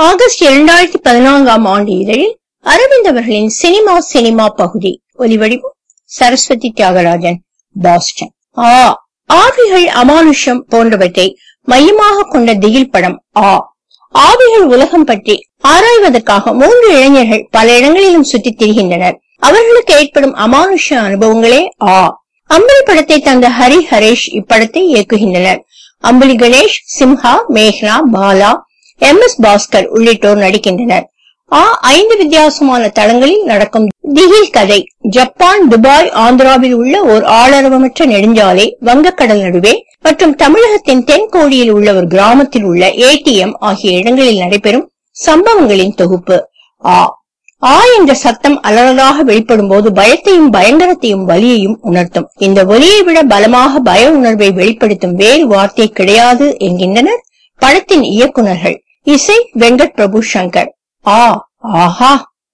August இரண்டாயிரத்தி பதினான்காம் ஆண்டு இதழில் அரவிந்த் அவர்களின் சினிமா சினிமா பகுதி ஒலிவடிவம் சரஸ்வதி தியாகராஜன் பாஸ்டன் ஆ ஆவிகள் அமானுஷம் போன்றவற்றை மையமாக கொண்ட திகில் படம் ஆ ஆவிகள் உலகம் பற்றி ஆராய்வதற்காக மூன்று இளைஞர்கள் பல இடங்களிலும் சுற்றித் திரிகின்றனர் அவர்களுக்கு ஏற்படும் அமானுஷ அனுபவங்களே ஆ அம்பலி படத்தை தந்த ஹரி ஹரேஷ் இப்படத்தை இயக்குகின்றனர் அம்பலி கணேஷ் சிம்ஹா மேக்னா பாலா எம் எஸ் பாஸ்கர் உள்ளிட்டோர் நடிக்கின்றனர் ஆ ஐந்து வித்தியாசமான தளங்களில் நடக்கும் திகில் கதை ஜப்பான் துபாய் ஆந்திராவில் உள்ள ஓர் ஆளரவமற்ற நெடுஞ்சாலை வங்கக்கடல் நடுவே மற்றும் தமிழகத்தின் தென்கோடியில் உள்ள ஒரு கிராமத்தில் உள்ள ஏடிஎம் ஆகிய இடங்களில் நடைபெறும் சம்பவங்களின் தொகுப்பு ஆ ஆ என்ற சத்தம் அலறலாக வெளிப்படும் போது பயத்தையும் பயங்கரத்தையும் வலியையும் உணர்த்தும் இந்த ஒலியை விட பலமாக பய உணர்வை வெளிப்படுத்தும் வேறு வார்த்தை கிடையாது என்கின்றனர் படத்தின் இயக்குனர்கள் இசை வெங்கட் பிரபு சங்கர் ஆ ஆஹா